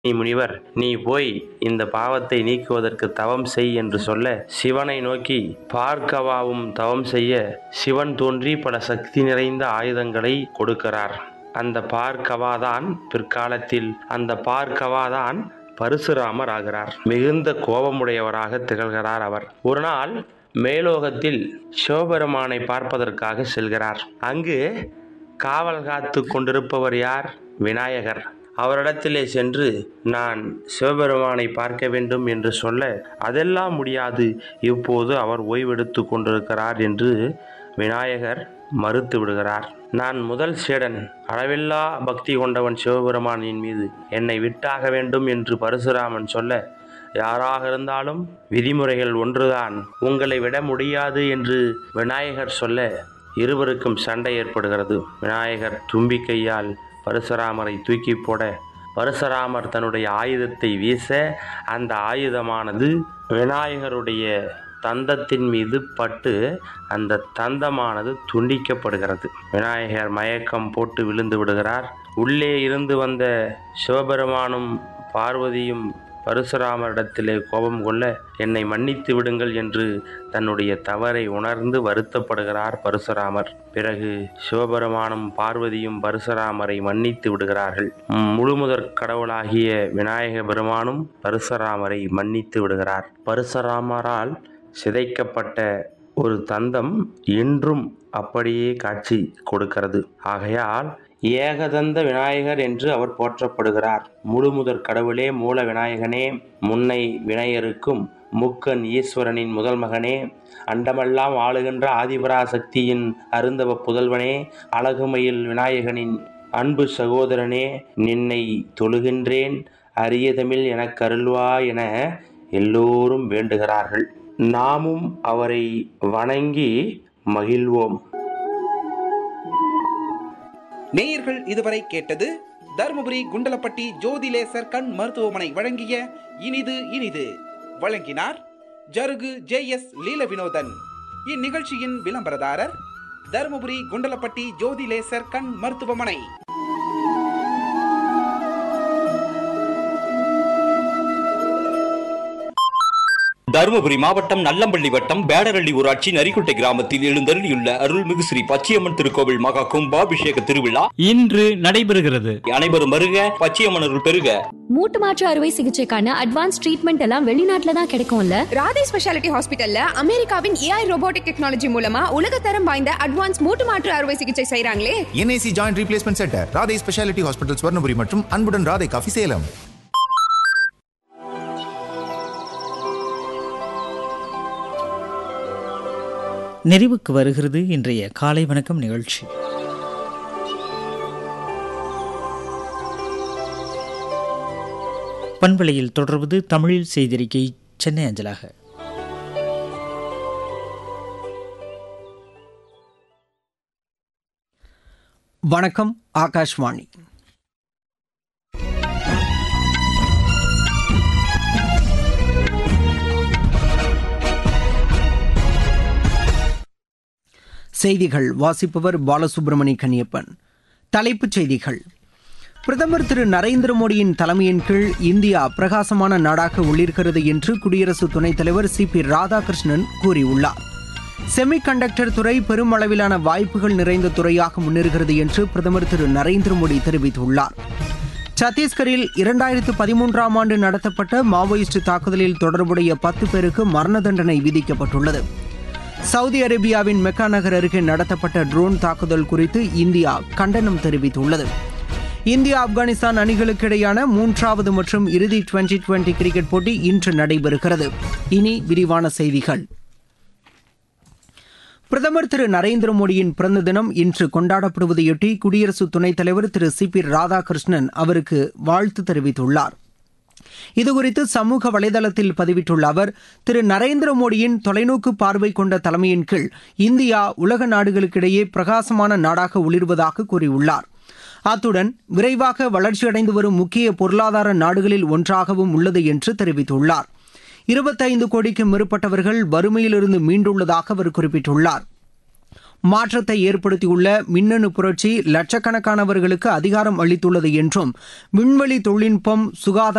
நீ முனிவர் நீ போய் இந்த பாவத்தை நீக்குவதற்கு தவம் செய் என்று சொல்ல சிவனை நோக்கி பார்க்கவாவும் தவம் செய்ய சிவன் தோன்றி பல சக்தி நிறைந்த ஆயுதங்களை கொடுக்கிறார் அந்த பார்க்கவாதான் பிற்காலத்தில் அந்த பார்க்கவாதான் பரசுராமர் ஆகிறார் மிகுந்த கோபமுடையவராக திகழ்கிறார் அவர் ஒரு நாள் மேலோகத்தில் சிவபெருமானை பார்ப்பதற்காக செல்கிறார் அங்கு காவல் காத்து கொண்டிருப்பவர் யார் விநாயகர் அவரிடத்திலே சென்று நான் சிவபெருமானை பார்க்க வேண்டும் என்று சொல்ல அதெல்லாம் முடியாது இப்போது அவர் ஓய்வெடுத்து கொண்டிருக்கிறார் என்று விநாயகர் மறுத்து விடுகிறார் நான் முதல் சேடன் அளவில்லா பக்தி கொண்டவன் சிவபெருமானின் மீது என்னை விட்டாக வேண்டும் என்று பரசுராமன் சொல்ல யாராக இருந்தாலும் விதிமுறைகள் ஒன்றுதான் உங்களை விட முடியாது என்று விநாயகர் சொல்ல இருவருக்கும் சண்டை ஏற்படுகிறது விநாயகர் தும்பிக்கையால் பரசுராமரை தூக்கி போட பரசுராமர் தன்னுடைய ஆயுதத்தை வீச அந்த ஆயுதமானது விநாயகருடைய தந்தத்தின் மீது பட்டு அந்த தந்தமானது துண்டிக்கப்படுகிறது விநாயகர் மயக்கம் போட்டு விழுந்து விடுகிறார் உள்ளே இருந்து வந்த சிவபெருமானும் பார்வதியும் பரசுராமரிடத்திலே கோபம் கொள்ள என்னை மன்னித்து விடுங்கள் என்று தன்னுடைய தவறை உணர்ந்து வருத்தப்படுகிறார் பரசுராமர் பிறகு சிவபெருமானும் பார்வதியும் பரசுராமரை மன்னித்து விடுகிறார்கள் முழுமுதற் கடவுளாகிய விநாயக பெருமானும் பரசுராமரை மன்னித்து விடுகிறார் பரசுராமரால் சிதைக்கப்பட்ட ஒரு தந்தம் இன்றும் அப்படியே காட்சி கொடுக்கிறது ஆகையால் ஏகதந்த விநாயகர் என்று அவர் போற்றப்படுகிறார் முழுமுதற் கடவுளே மூல விநாயகனே முன்னை விநாயகருக்கும் முக்கன் ஈஸ்வரனின் முதல் மகனே அண்டமெல்லாம் ஆளுகின்ற ஆதிபராசக்தியின் அருந்தவ புதல்வனே அழகுமையில் விநாயகனின் அன்பு சகோதரனே நின்னை தொழுகின்றேன் அரிய தமிழ் எனக்கு அருள்வா என எல்லோரும் வேண்டுகிறார்கள் நாமும் அவரை வணங்கி மகிழ்வோம் நேயர்கள் இதுவரை கேட்டது தருமபுரி குண்டலப்பட்டி ஜோதிலேசர் கண் மருத்துவமனை வழங்கிய இனிது இனிது வழங்கினார் ஜருகு ஜே எஸ் லீல வினோதன் இந்நிகழ்ச்சியின் விளம்பரதாரர் தருமபுரி குண்டலப்பட்டி ஜோதிலேசர் கண் மருத்துவமனை தருமபுரி மாவட்டம் நல்லம்பள்ளி வட்டம் பேடரள்ளி ஊராட்சி நரிக்குட்டை கிராமத்தில் எழுந்தருளியுள்ள அருள்மிகு ஸ்ரீ பச்சையம்மன் திருக்கோவில் மகா கும்பாபிஷேக திருவிழா இன்று நடைபெறுகிறது அனைவரும் வருக பச்சையம்மன் அருள் பெருக மூட்டு மாற்று அறுவை சிகிச்சைக்கான அட்வான்ஸ் ட்ரீட்மெண்ட் எல்லாம் வெளிநாட்டுல தான் கிடைக்கும்ல ராதே ஸ்பெஷாலிட்டி ஹாஸ்பிட்டல்ல அமெரிக்காவின் ஏஐ ரோபோட்டிக் டெக்னாலஜி மூலமா உலகத்தரம் வாய்ந்த அட்வான்ஸ் மூட்டு மாற்று அறுவை சிகிச்சை செய்றாங்களே NIC joint replacement centre Radhai speciality hospital Swarnapuri மற்றும் அன்புடன் ராதை காஃபி சேலம் நிறைவுக்கு வருகிறது இன்றைய காலை வணக்கம் நிகழ்ச்சி பண்பலையில் தொடர்வது தமிழில் செய்திருக்கை சென்னை அஞ்சலாக வணக்கம் ஆகாஷ்வாணி செய்திகள் வாசிப்பவர் பாலசுப்ரமணி கன்னியப்பன் தலைப்புச் செய்திகள் பிரதமர் திரு நரேந்திர மோடியின் தலைமையின் கீழ் இந்தியா பிரகாசமான நாடாக உள்ளிருக்கிறது என்று குடியரசு துணைத் தலைவர் சி பி ராதாகிருஷ்ணன் கூறியுள்ளார் செமி கண்டக்டர் துறை பெரும் அளவிலான வாய்ப்புகள் நிறைந்த துறையாக முன்னேறுகிறது என்று பிரதமர் திரு நரேந்திர மோடி தெரிவித்துள்ளார் சத்தீஸ்கரில் இரண்டாயிரத்து பதிமூன்றாம் ஆண்டு நடத்தப்பட்ட மாவோயிஸ்ட் தாக்குதலில் தொடர்புடைய பத்து பேருக்கு மரண தண்டனை விதிக்கப்பட்டுள்ளது சவுதி அரேபியாவின் மெக்கா நகர் அருகே நடத்தப்பட்ட ட்ரோன் தாக்குதல் குறித்து இந்தியா கண்டனம் தெரிவித்துள்ளது இந்தியா ஆப்கானிஸ்தான் அணிகளுக்கு இடையான மூன்றாவது மற்றும் இறுதி டுவெண்டி டுவெண்டி கிரிக்கெட் போட்டி இன்று நடைபெறுகிறது இனி விரிவான செய்திகள் பிரதமர் திரு நரேந்திர மோடியின் பிறந்த தினம் இன்று கொண்டாடப்படுவதையொட்டி குடியரசு துணைத் தலைவர் திரு சி பி ராதாகிருஷ்ணன் அவருக்கு வாழ்த்து தெரிவித்துள்ளார் இதுகுறித்து சமூக வலைதளத்தில் பதிவிட்டுள்ள அவர் திரு நரேந்திர மோடியின் தொலைநோக்கு பார்வை கொண்ட தலைமையின் கீழ் இந்தியா உலக நாடுகளுக்கிடையே பிரகாசமான நாடாக ஒளிர்வதாக கூறியுள்ளார் அத்துடன் விரைவாக வளர்ச்சியடைந்து வரும் முக்கிய பொருளாதார நாடுகளில் ஒன்றாகவும் உள்ளது என்று தெரிவித்துள்ளார் இருபத்தைந்து கோடிக்கும் மேற்பட்டவர்கள் வறுமையிலிருந்து மீண்டுள்ளதாக அவர் குறிப்பிட்டுள்ளார் மாற்றத்தை ஏற்படுத்தியுள்ள மின்னணு புரட்சி லட்சக்கணக்கானவர்களுக்கு அதிகாரம் அளித்துள்ளது என்றும் விண்வெளி தொழில்நுட்பம் சுகாதார